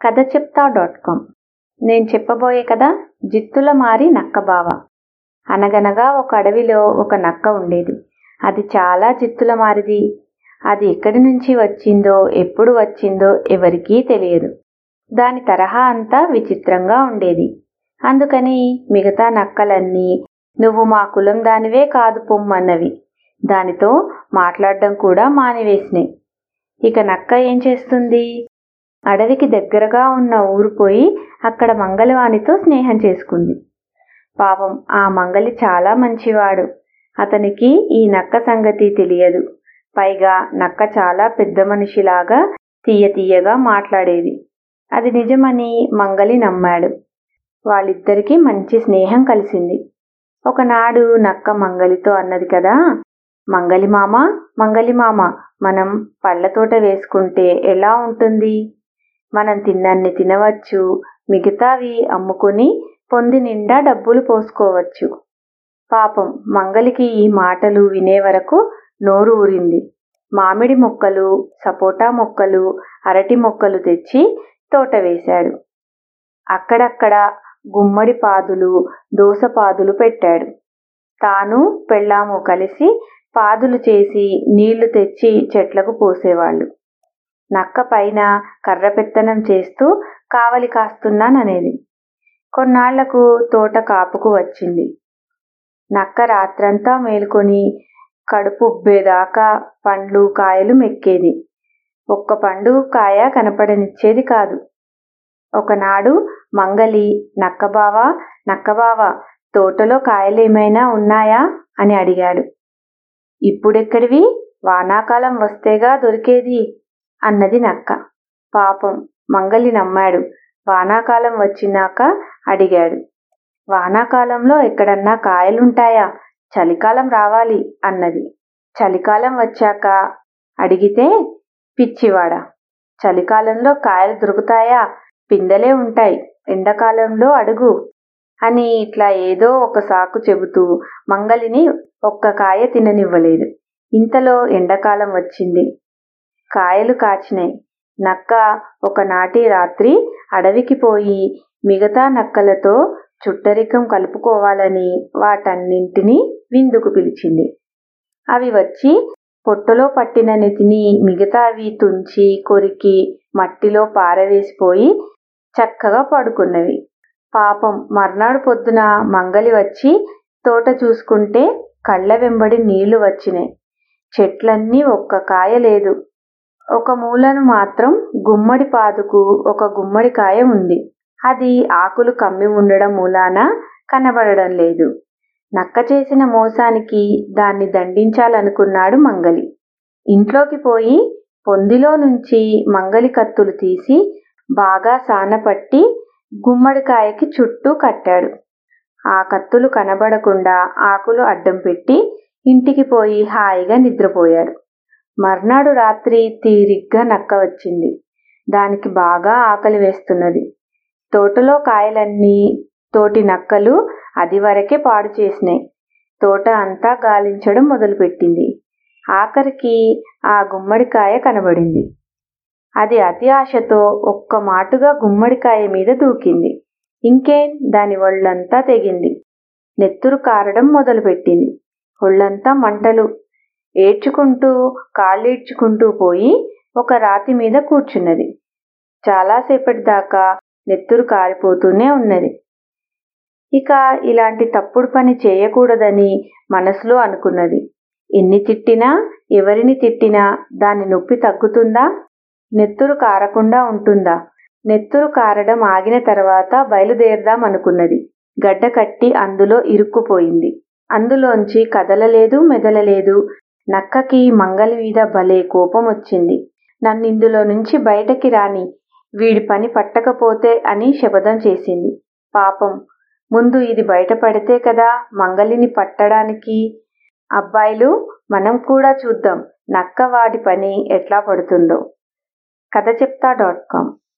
కథ చెప్తా dot com నేను చెప్పబోయే కథ జిత్తుల మారి నక్క బావ అనగనగా ఒక అడవిలో ఒక నక్క ఉండేది అది చాలా జిత్తుల మారిది అది ఎక్కడి నుంచి వచ్చిందో ఎప్పుడు వచ్చిందో ఎవరికీ తెలియదు దాని తరహా అంతా విచిత్రంగా ఉండేది అందుకని మిగతా నక్కలన్నీ నువ్వు మా కులం దానివే కాదు పొమ్మన్నవి దానితో మాట్లాడడం కూడా మానివేసినాయి ఇక నక్క ఏం చేస్తుంది అడవికి దగ్గరగా ఉన్న ఊరు పోయి అక్కడ మంగళవానితో స్నేహం చేసుకుంది పాపం ఆ మంగలి చాలా మంచివాడు అతనికి ఈ నక్క సంగతి తెలియదు పైగా నక్క చాలా పెద్ద మనిషిలాగా తీయ తీయగా మాట్లాడేది అది నిజమని మంగలి నమ్మాడు వాళ్ళిద్దరికీ మంచి స్నేహం కలిసింది ఒకనాడు నక్క మంగలితో అన్నది కదా మంగలి మామ మంగలి మామ మనం పళ్ళ తోట వేసుకుంటే ఎలా ఉంటుంది మనం తిన్నన్ని తినవచ్చు మిగతావి అమ్ముకుని పొంది నిండా డబ్బులు పోసుకోవచ్చు పాపం మంగలికి ఈ మాటలు వినే వరకు నోరు ఊరింది మామిడి మొక్కలు సపోటా మొక్కలు అరటి మొక్కలు తెచ్చి తోట వేశాడు అక్కడక్కడ గుమ్మడి పాదులు దోసపాదులు పెట్టాడు తాను పెళ్ళాము కలిసి పాదులు చేసి నీళ్లు తెచ్చి చెట్లకు పోసేవాళ్ళు నక్క పైన కర్ర పెత్తనం చేస్తూ కావలి కాస్తున్నాననేది కొన్నాళ్లకు తోట కాపుకు వచ్చింది నక్క రాత్రంతా మేలుకొని కడుపు ఉబ్బేదాకా పండ్లు కాయలు మెక్కేది ఒక్క పండు కాయ కనపడనిచ్చేది కాదు ఒకనాడు మంగలి నక్కబావా నక్కబావా తోటలో కాయలేమైనా ఉన్నాయా అని అడిగాడు ఇప్పుడెక్కడివి వానాకాలం వస్తేగా దొరికేది అన్నది నక్క పాపం మంగలి నమ్మాడు వానాకాలం వచ్చినాక అడిగాడు వానాకాలంలో ఎక్కడన్నా కాయలుంటాయా చలికాలం రావాలి అన్నది చలికాలం వచ్చాక అడిగితే పిచ్చివాడా చలికాలంలో కాయలు దొరుకుతాయా పిందెలే ఉంటాయి ఎండాకాలంలో అడుగు అని ఇట్లా ఏదో ఒక సాకు చెబుతూ మంగలిని ఒక్క కాయ తిననివ్వలేదు ఇంతలో ఎండాకాలం వచ్చింది కాయలు కాచినాయి నక్క ఒకనాటి రాత్రి అడవికి పోయి మిగతా నక్కలతో చుట్టరికం కలుపుకోవాలని వాటన్నింటినీ విందుకు పిలిచింది అవి వచ్చి పొట్టలో పట్టినని తిని మిగతావి తుంచి కొరికి మట్టిలో పారవేసిపోయి చక్కగా పడుకున్నవి పాపం మర్నాడు పొద్దున మంగలి వచ్చి తోట చూసుకుంటే కళ్ళ వెంబడి నీళ్లు వచ్చినాయి చెట్లన్నీ ఒక్క కాయ లేదు ఒక మూలను మాత్రం గుమ్మడి పాదుకు ఒక గుమ్మడి కాయ ఉంది అది ఆకులు కమ్మి ఉండడం మూలాన కనబడడం లేదు నక్క చేసిన మోసానికి దాన్ని దండించాలనుకున్నాడు మంగలి ఇంట్లోకి పోయి పొందిలో నుంచి మంగలి కత్తులు తీసి బాగా సానపట్టి గుమ్మడికాయకి చుట్టూ కట్టాడు ఆ కత్తులు కనబడకుండా ఆకులు అడ్డం పెట్టి ఇంటికి పోయి హాయిగా నిద్రపోయాడు మర్నాడు రాత్రి తీరిగ్గా నక్క వచ్చింది దానికి బాగా ఆకలి వేస్తున్నది తోటలో కాయలన్నీ తోటి నక్కలు అది వరకే పాడు చేసినాయి తోట అంతా గాలించడం మొదలుపెట్టింది ఆఖరికి ఆ గుమ్మడికాయ కనబడింది అది అతి ఆశతో ఒక్క మాటుగా గుమ్మడికాయ మీద దూకింది ఇంకేం దాని ఒళ్ళంతా తెగింది నెత్తురు కారడం మొదలుపెట్టింది ఒళ్ళంతా మంటలు ఏడ్చుకుంటూ కాళ్ళీడ్చుకుంటూ పోయి ఒక రాతి మీద కూర్చున్నది చాలాసేపటి దాకా నెత్తురు కారిపోతూనే ఉన్నది ఇక ఇలాంటి తప్పుడు పని చేయకూడదని మనసులో అనుకున్నది ఎన్ని తిట్టినా ఎవరిని తిట్టినా దాని నొప్పి తగ్గుతుందా నెత్తురు కారకుండా ఉంటుందా నెత్తురు కారడం ఆగిన తర్వాత బయలుదేరదాం అనుకున్నది గడ్డ కట్టి అందులో ఇరుక్కుపోయింది అందులోంచి కదలలేదు మెదలలేదు నక్కకి మంగలి మీద భలే కోపం వచ్చింది నన్నిందులో నుంచి బయటకి రాని వీడి పని పట్టకపోతే అని శపథం చేసింది పాపం ముందు ఇది బయటపడితే కదా మంగలిని పట్టడానికి అబ్బాయిలు మనం కూడా చూద్దాం నక్క వాడి పని ఎట్లా పడుతుందో కథ చెప్తా డాట్ కామ్